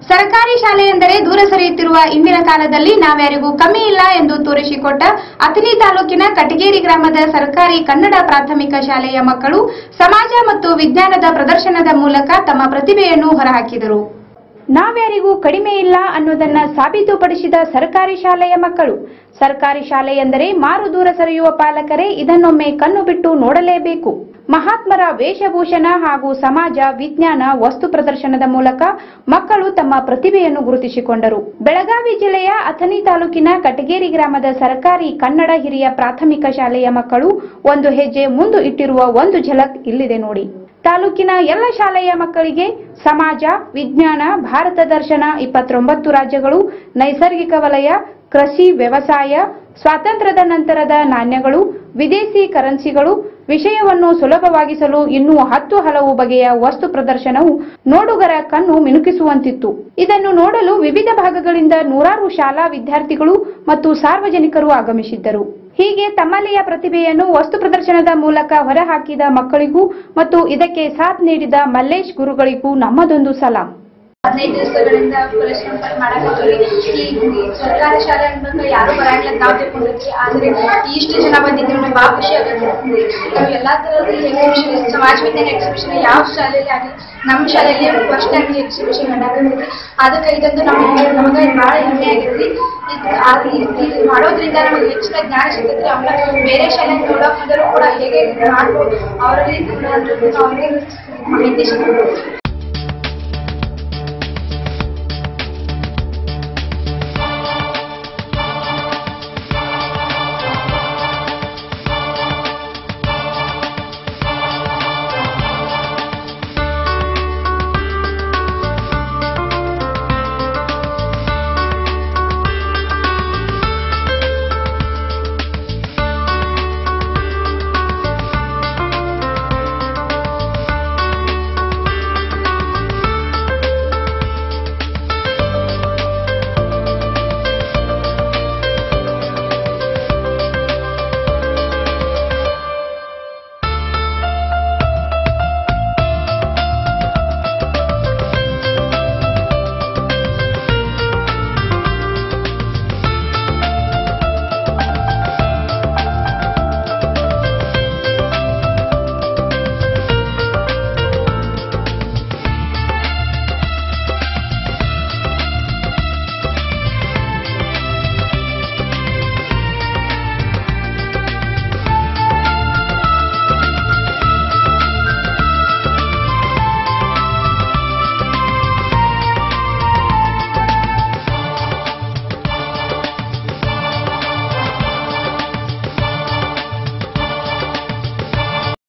ಸರ್ಕಾರಿ ಶಾಲೆ ಎಂದರೆ ದೂರ ಸರಿಯುತ್ತಿರುವ ಇಂದಿನ ಕಾಲದಲ್ಲಿ ನಾವ್ಯಾರಿಗೂ ಕಮ್ಮಿ ಇಲ್ಲ ಎಂದು ತೋರಿಸಿಕೊಟ್ಟ ಅಥಣಿ ತಾಲೂಕಿನ ಕಟಗೇರಿ ಗ್ರಾಮದ ಸರ್ಕಾರಿ ಕನ್ನಡ ಪ್ರಾಥಮಿಕ ಶಾಲೆಯ ಮಕ್ಕಳು ಸಮಾಜ ಮತ್ತು ವಿಜ್ಞಾನದ ಪ್ರದರ್ಶನದ ಮೂಲಕ ತಮ್ಮ ಪ್ರತಿಭೆಯನ್ನು ಹೊರಹಾಕಿದರು ನಾವ್ಯಾರಿಗೂ ಕಡಿಮೆ ಇಲ್ಲ ಅನ್ನೋದನ್ನ ಸಾಬೀತುಪಡಿಸಿದ ಸರ್ಕಾರಿ ಶಾಲೆಯ ಮಕ್ಕಳು ಸರ್ಕಾರಿ ಶಾಲೆ ಎಂದರೆ ಮಾರು ದೂರ ಸರಿಯುವ ಪಾಲಕರೇ ಇದನ್ನೊಮ್ಮೆ ಕಣ್ಣು ಬಿಟ್ಟು ನೋಡಲೇಬೇಕು ಮಹಾತ್ಮರ ವೇಷಭೂಷಣ ಹಾಗೂ ಸಮಾಜ ವಿಜ್ಞಾನ ವಸ್ತು ಪ್ರದರ್ಶನದ ಮೂಲಕ ಮಕ್ಕಳು ತಮ್ಮ ಪ್ರತಿಭೆಯನ್ನು ಗುರುತಿಸಿಕೊಂಡರು ಬೆಳಗಾವಿ ಜಿಲ್ಲೆಯ ಅಥಣಿ ತಾಲೂಕಿನ ಕಟಗೇರಿ ಗ್ರಾಮದ ಸರ್ಕಾರಿ ಕನ್ನಡ ಹಿರಿಯ ಪ್ರಾಥಮಿಕ ಶಾಲೆಯ ಮಕ್ಕಳು ಒಂದು ಹೆಜ್ಜೆ ಮುಂದು ಇಟ್ಟಿರುವ ಒಂದು ಝಲಕ್ ಇಲ್ಲಿದೆ ನೋಡಿ ತಾಲೂಕಿನ ಎಲ್ಲ ಶಾಲೆಯ ಮಕ್ಕಳಿಗೆ ಸಮಾಜ ವಿಜ್ಞಾನ ಭಾರತ ದರ್ಶನ ಇಪ್ಪತ್ತೊಂಬತ್ತು ರಾಜ್ಯಗಳು ನೈಸರ್ಗಿಕ ವಲಯ ಕೃಷಿ ವ್ಯವಸಾಯ ಸ್ವಾತಂತ್ರ್ಯದ ನಂತರದ ನಾಣ್ಯಗಳು ವಿದೇಶಿ ಕರೆನ್ಸಿಗಳು ವಿಷಯವನ್ನು ಸುಲಭವಾಗಿಸಲು ಇನ್ನೂ ಹತ್ತು ಹಲವು ಬಗೆಯ ವಸ್ತು ಪ್ರದರ್ಶನವು ನೋಡುಗರ ಕಣ್ಣು ಮಿನುಕಿಸುವಂತಿತ್ತು ಇದನ್ನು ನೋಡಲು ವಿವಿಧ ಭಾಗಗಳಿಂದ ನೂರಾರು ಶಾಲಾ ವಿದ್ಯಾರ್ಥಿಗಳು ಮತ್ತು ಸಾರ್ವಜನಿಕರು ಆಗಮಿಸಿದ್ದರು ಹೀಗೆ ತಮ್ಮಲ್ಲಿಯ ಪ್ರತಿಭೆಯನ್ನು ವಸ್ತು ಪ್ರದರ್ಶನದ ಮೂಲಕ ಹೊರಹಾಕಿದ ಮಕ್ಕಳಿಗೂ ಮತ್ತು ಇದಕ್ಕೆ ಸಾಥ್ ನೀಡಿದ ಮಲ್ಲೇಶ್ ಗುರುಗಳಿಗೂ ನಮ್ಮದೊಂದು ಸಲಾಂ ಹದಿನೈದು ದಿವಸಗಳಿಂದ ಪರಿಶ್ರಮ ಪಟ್ಟು ಮಾಡಕತ್ತೀವಿ ಈ ಸರ್ಕಾರಿ ಶಾಲೆ ಅನ್ಬೇಕು ಯಾರು ಬರಂಗಿಲ್ಲ ಅಂತ ನಾವು ತಿಳ್ಕೊಂಡಿದ್ವಿ ಆದ್ರೆ ಇಷ್ಟು ಜನ ಬಂದಿದ್ರು ನಮ್ಗೆ ಭಾಳ ಖುಷಿ ಆಗುತ್ತೆ ನಾವು ಎಲ್ಲಾ ತರದ ಎಕ್ಸಿಬಿಷನ್ ಸಮಾಜ ವಿಜ್ಞಾನ ಎಕ್ಸಿಬಿಷನ್ ಯಾವ ಶಾಲೆಯಲ್ಲಿ ಆಗಲಿ ನಮ್ಮ ಶಾಲೆಯಲ್ಲಿ ಫಸ್ಟ್ ಟೈಮ್ ಎಕ್ಸಿಬಿಷನ್ ಮಾಡಾಕತ್ತೀವಿ ಅದಕ್ಕೆ ಇದೊಂದು ನಮಗೆ ನಮಗೆ ಭಾಳ ಹೆಮ್ಮೆ ಆಗೈತಿ ಇದ್- ಆ- ಇದ್- ಇದು ಮಾಡೋದ್ರಿಂದ ನಮಗೆ ಹೆಚ್ಚಿನ ಜ್ಞಾನ ಸಿಗ್ತೈತಿ ಆಮೇಲೆ ಬೇರೆ ಶಾಲೆ ನೋಡೋಕ್ ಹೋದರೂ ಕೂಡ ಹೇಗೆ ಮಾಡ್ಬೋದು ಅವರಲ್ಲಿ ಅವ್ರಿಗೆ ಮಾಹಿತಿ ಸಿಗ್ತದೆ